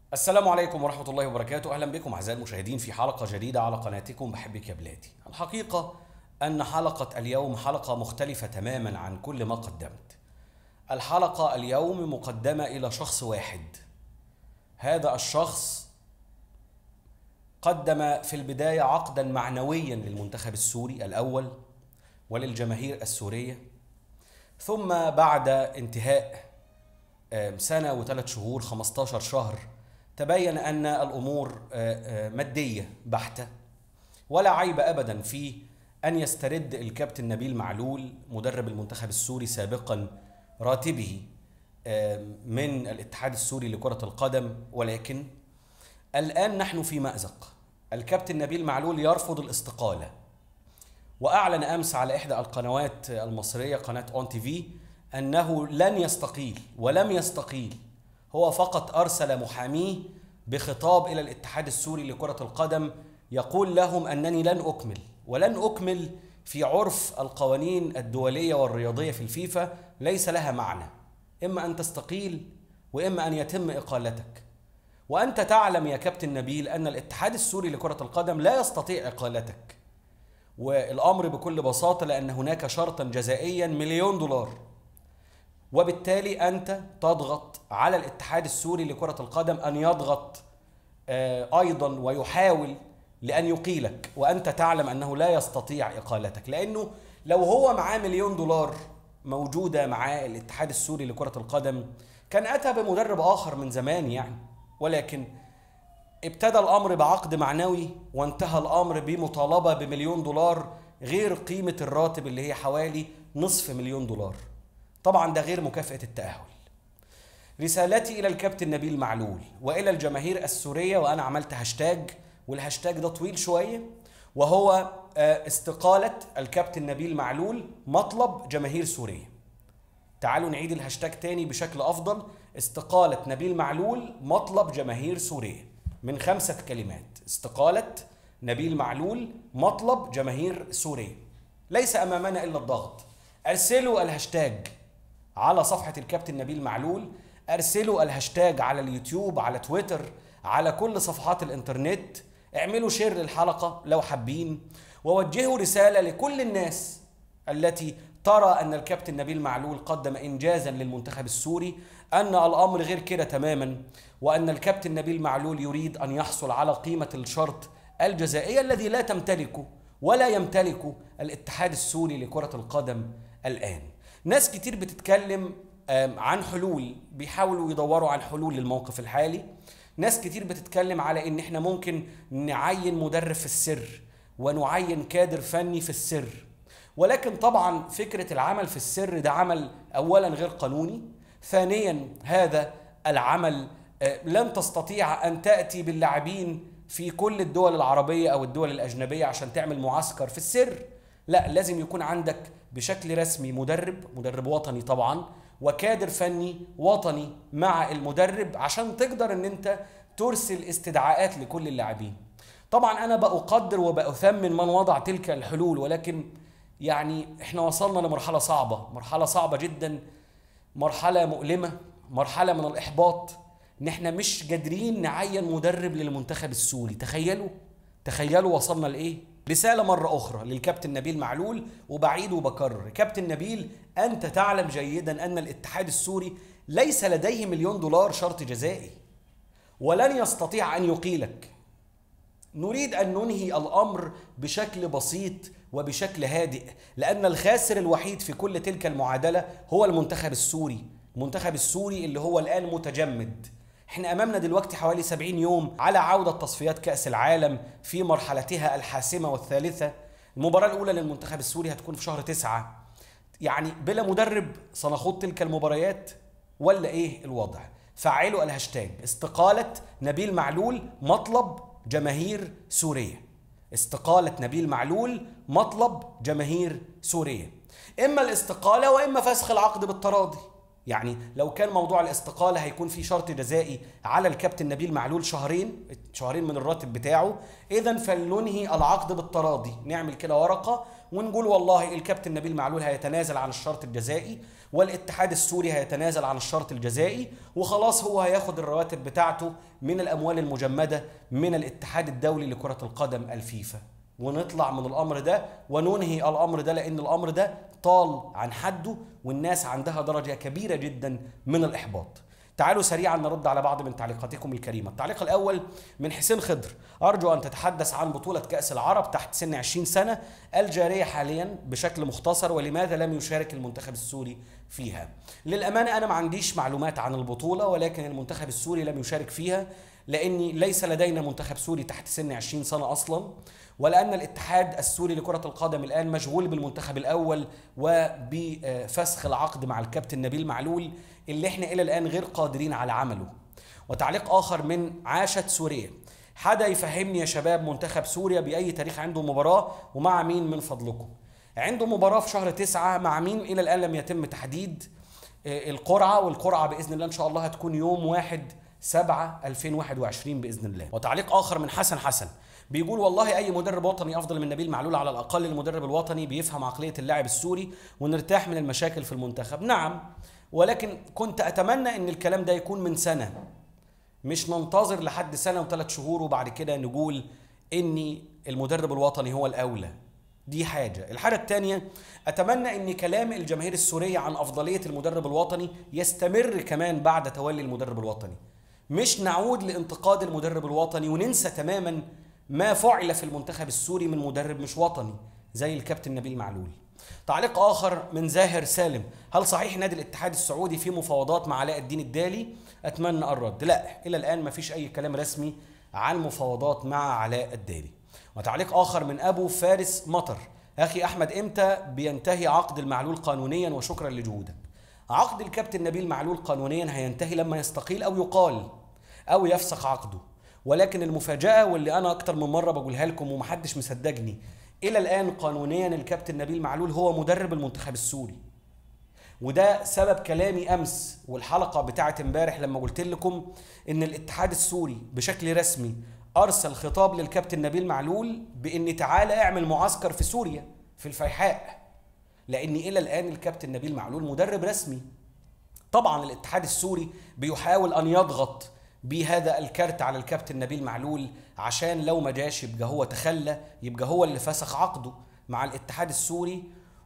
السلام عليكم ورحمة الله وبركاته أهلا بكم أعزائي المشاهدين في حلقة جديدة على قناتكم بحبك يا بلادي الحقيقة أن حلقة اليوم حلقة مختلفة تماما عن كل ما قدمت الحلقة اليوم مقدمة إلى شخص واحد هذا الشخص قدم في البداية عقدا معنويا للمنتخب السوري الأول وللجماهير السورية ثم بعد انتهاء آم، سنة وثلاث شهور 15 شهر تبين أن الأمور آه، آه، مادية بحتة ولا عيب أبدا في أن يسترد الكابتن نبيل معلول مدرب المنتخب السوري سابقا راتبه آم، من الاتحاد السوري لكرة القدم ولكن الآن نحن في مأزق الكابتن نبيل معلول يرفض الاستقالة واعلن امس على احدى القنوات المصريه قناه اون تي في انه لن يستقيل ولم يستقيل هو فقط ارسل محاميه بخطاب الى الاتحاد السوري لكره القدم يقول لهم انني لن اكمل ولن اكمل في عرف القوانين الدوليه والرياضيه في الفيفا ليس لها معنى اما ان تستقيل واما ان يتم اقالتك وانت تعلم يا كابتن نبيل ان الاتحاد السوري لكره القدم لا يستطيع اقالتك والامر بكل بساطه لان هناك شرطا جزائيا مليون دولار وبالتالي انت تضغط على الاتحاد السوري لكره القدم ان يضغط آه، ايضا ويحاول لان يقيلك وانت تعلم انه لا يستطيع اقالتك لانه لو هو معاه مليون دولار موجوده معاه الاتحاد السوري لكره القدم كان اتى بمدرب اخر من زمان يعني ولكن ابتدى الامر بعقد معنوي وانتهى الامر بمطالبه بمليون دولار غير قيمه الراتب اللي هي حوالي نصف مليون دولار طبعا ده غير مكافاه التاهل رسالتي الى الكابتن نبيل معلول والى الجماهير السوريه وانا عملت هاشتاج والهاشتاج ده طويل شويه وهو آه، استقاله الكابتن نبيل معلول مطلب جماهير سوريه تعالوا نعيد الهاشتاج تاني بشكل افضل استقالة نبيل معلول مطلب جماهير سوريا من خمسة كلمات استقالة نبيل معلول مطلب جماهير سوريا ليس امامنا الا الضغط ارسلوا الهاشتاج على صفحة الكابتن نبيل معلول ارسلوا الهاشتاج على اليوتيوب على تويتر على كل صفحات الانترنت اعملوا شير للحلقة لو حابين ووجهوا رسالة لكل الناس التي ترى ان الكابتن نبيل معلول قدم انجازا للمنتخب السوري ان الامر غير كده تماما وان الكابتن نبيل معلول يريد ان يحصل على قيمه الشرط الجزائيه الذي لا تمتلكه ولا يمتلكه الاتحاد السوري لكره القدم الان ناس كتير بتتكلم آم، عن حلول بيحاولوا يدوروا عن حلول للموقف الحالي ناس كتير بتتكلم على ان احنا ممكن نعين مدرب في السر ونعين كادر فني في السر ولكن طبعا فكرة العمل في السر ده عمل أولا غير قانوني ثانيا هذا العمل آه، لن تستطيع أن تأتي باللاعبين في كل الدول العربية أو الدول الأجنبية عشان تعمل معسكر في السر لا لازم يكون عندك بشكل رسمي مدرب مدرب وطني طبعا وكادر فني وطني مع المدرب عشان تقدر ان انت ترسل استدعاءات لكل اللاعبين طبعا انا بقدر وبأثمن من وضع تلك الحلول ولكن يعني احنا وصلنا لمرحلة صعبة مرحلة صعبة جدا مرحلة مؤلمة مرحلة من الإحباط إن احنا مش قادرين نعين مدرب للمنتخب السوري تخيلوا تخيلوا وصلنا لإيه رسالة مرة أخرى للكابتن نبيل معلول وبعيد وبكرر كابتن نبيل أنت تعلم جيدا أن الاتحاد السوري ليس لديه مليون دولار شرط جزائي ولن يستطيع أن يقيلك نريد ان ننهي الامر بشكل بسيط وبشكل هادئ لان الخاسر الوحيد في كل تلك المعادله هو المنتخب السوري المنتخب السوري اللي هو الان متجمد احنا امامنا دلوقتي حوالي 70 يوم على عوده تصفيات كاس العالم في مرحلتها الحاسمه والثالثه المباراه الاولى للمنتخب السوري هتكون في شهر تسعة يعني بلا مدرب سنخوض تلك المباريات ولا ايه الوضع فعلوا الهاشتاج استقالة نبيل معلول مطلب جماهير سوريا استقالة نبيل معلول مطلب جماهير سوريا إما الاستقالة وإما فسخ العقد بالتراضي يعني لو كان موضوع الاستقالة هيكون في شرط جزائي على الكابتن نبيل معلول شهرين شهرين من الراتب بتاعه إذا فلننهي العقد بالتراضي نعمل كده ورقة ونقول والله الكابتن نبيل معلول هيتنازل عن الشرط الجزائي والاتحاد السوري هيتنازل عن الشرط الجزائي وخلاص هو هياخد الرواتب بتاعته من الأموال المجمدة من الاتحاد الدولي لكرة القدم الفيفا ونطلع من الامر ده وننهي الامر ده لان الامر ده طال عن حده والناس عندها درجه كبيره جدا من الاحباط تعالوا سريعا نرد على بعض من تعليقاتكم الكريمة التعليق الأول من حسين خضر أرجو أن تتحدث عن بطولة كأس العرب تحت سن 20 سنة الجارية حاليا بشكل مختصر ولماذا لم يشارك المنتخب السوري فيها للأمانة أنا ما عنديش معلومات عن البطولة ولكن المنتخب السوري لم يشارك فيها لأني ليس لدينا منتخب سوري تحت سن 20 سنة أصلا ولأن الاتحاد السوري لكرة القدم الآن مشغول بالمنتخب الأول وبفسخ العقد مع الكابتن نبيل معلول اللي احنا إلى الآن غير قادرين على عمله وتعليق آخر من عاشت سوريا حدا يفهمني يا شباب منتخب سوريا بأي تاريخ عنده مباراة ومع مين من فضلكم عنده مباراة في شهر تسعة مع مين إلى الآن لم يتم تحديد القرعة والقرعة بإذن الله إن شاء الله هتكون يوم واحد سبعة 2021 بإذن الله وتعليق آخر من حسن حسن بيقول والله اي مدرب وطني افضل من نبيل معلول على الاقل المدرب الوطني بيفهم عقليه اللاعب السوري ونرتاح من المشاكل في المنتخب نعم ولكن كنت اتمنى ان الكلام ده يكون من سنه مش ننتظر لحد سنه وثلاث شهور وبعد كده نقول اني المدرب الوطني هو الاولى دي حاجة الحاجة الثانية أتمنى أن كلام الجماهير السورية عن أفضلية المدرب الوطني يستمر كمان بعد تولي المدرب الوطني مش نعود لانتقاد المدرب الوطني وننسى تماما ما فعل في المنتخب السوري من مدرب مش وطني زي الكابتن نبيل معلول تعليق اخر من زاهر سالم هل صحيح نادي الاتحاد السعودي في مفاوضات مع علاء الدين الدالي اتمنى الرد لا الى الان ما فيش اي كلام رسمي عن مفاوضات مع علاء الدالي وتعليق اخر من ابو فارس مطر اخي احمد امتى بينتهي عقد المعلول قانونيا وشكرا لجهودك عقد الكابتن نبيل معلول قانونيا هينتهي لما يستقيل او يقال او يفسخ عقده ولكن المفاجأة واللي أنا أكتر من مرة بقولها لكم ومحدش مصدقني إلى الآن قانونيا الكابتن نبيل معلول هو مدرب المنتخب السوري وده سبب كلامي أمس والحلقة بتاعت امبارح لما قلت لكم إن الاتحاد السوري بشكل رسمي أرسل خطاب للكابتن نبيل معلول بإن تعالى اعمل معسكر في سوريا في الفيحاء لأن إلى الآن الكابتن نبيل معلول مدرب رسمي طبعا الاتحاد السوري بيحاول أن يضغط بهذا الكارت على الكابتن نبيل معلول عشان لو ما جاش يبقى هو تخلى يبقى هو اللي فسخ عقده مع الاتحاد السوري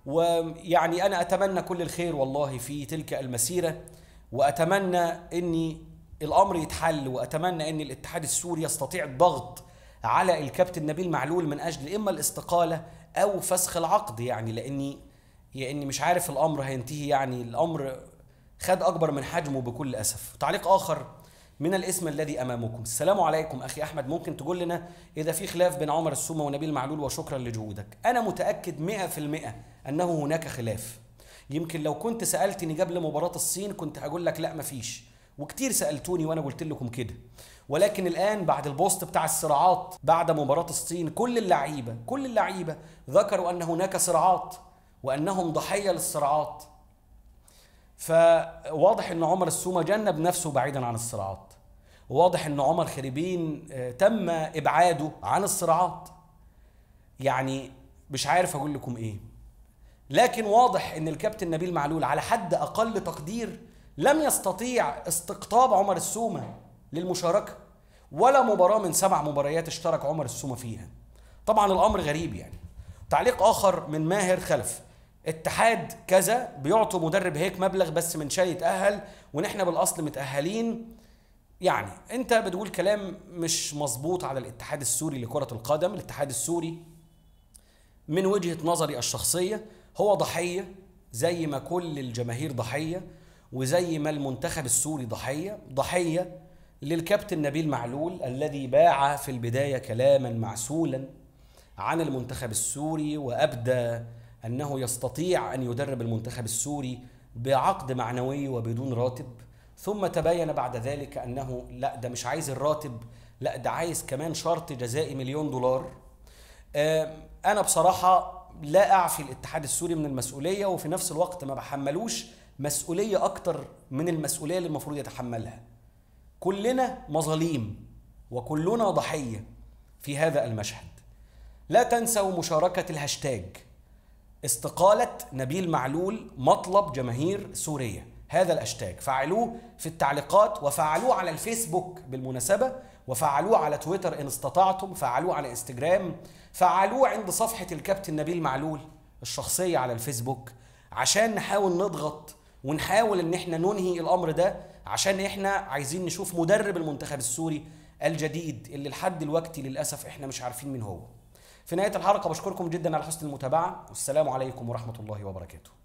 ويعني انا اتمنى كل الخير والله في تلك المسيره واتمنى اني الامر يتحل واتمنى ان الاتحاد السوري يستطيع الضغط على الكابتن نبيل معلول من اجل اما الاستقاله او فسخ العقد يعني لاني يعني مش عارف الامر هينتهي يعني الامر خد اكبر من حجمه بكل اسف تعليق اخر من الاسم الذي امامكم السلام عليكم اخي احمد ممكن تقول لنا اذا في خلاف بين عمر السومه ونبيل معلول وشكرا لجهودك انا متاكد 100% انه هناك خلاف يمكن لو كنت سالتني قبل مباراه الصين كنت هقول لك لا مفيش وكتير سالتوني وانا قلت لكم كده ولكن الان بعد البوست بتاع الصراعات بعد مباراه الصين كل اللعيبه كل اللعيبه ذكروا ان هناك صراعات وانهم ضحيه للصراعات فواضح ان عمر السومه جنب نفسه بعيدا عن الصراعات واضح ان عمر خريبين تم ابعاده عن الصراعات يعني مش عارف اقول لكم ايه لكن واضح ان الكابتن نبيل معلول على حد اقل تقدير لم يستطيع استقطاب عمر السومه للمشاركه ولا مباراه من سبع مباريات اشترك عمر السومه فيها طبعا الامر غريب يعني تعليق اخر من ماهر خلف اتحاد كذا بيعطوا مدرب هيك مبلغ بس من شان يتاهل ونحن بالاصل متاهلين يعني انت بتقول كلام مش مظبوط على الاتحاد السوري لكره القدم الاتحاد السوري من وجهه نظري الشخصيه هو ضحيه زي ما كل الجماهير ضحيه وزي ما المنتخب السوري ضحيه ضحيه للكابتن نبيل معلول الذي باع في البدايه كلاما معسولا عن المنتخب السوري وابدى انه يستطيع ان يدرب المنتخب السوري بعقد معنوي وبدون راتب ثم تبين بعد ذلك انه لا ده مش عايز الراتب لا ده عايز كمان شرط جزائي مليون دولار انا بصراحه لا اعفي الاتحاد السوري من المسؤوليه وفي نفس الوقت ما بحملوش مسؤوليه اكتر من المسؤوليه اللي المفروض يتحملها كلنا مظاليم وكلنا ضحيه في هذا المشهد لا تنسوا مشاركه الهاشتاج استقاله نبيل معلول مطلب جماهير سوريا هذا الهاشتاج فعلوه في التعليقات وفعلوه على الفيسبوك بالمناسبه وفعلوه على تويتر ان استطعتم فعلوه على انستجرام فعلوه عند صفحه الكابتن نبيل معلول الشخصيه على الفيسبوك عشان نحاول نضغط ونحاول ان احنا ننهي الامر ده عشان احنا عايزين نشوف مدرب المنتخب السوري الجديد اللي لحد دلوقتي للاسف احنا مش عارفين مين هو في نهايه الحلقه بشكركم جدا على حسن المتابعه والسلام عليكم ورحمه الله وبركاته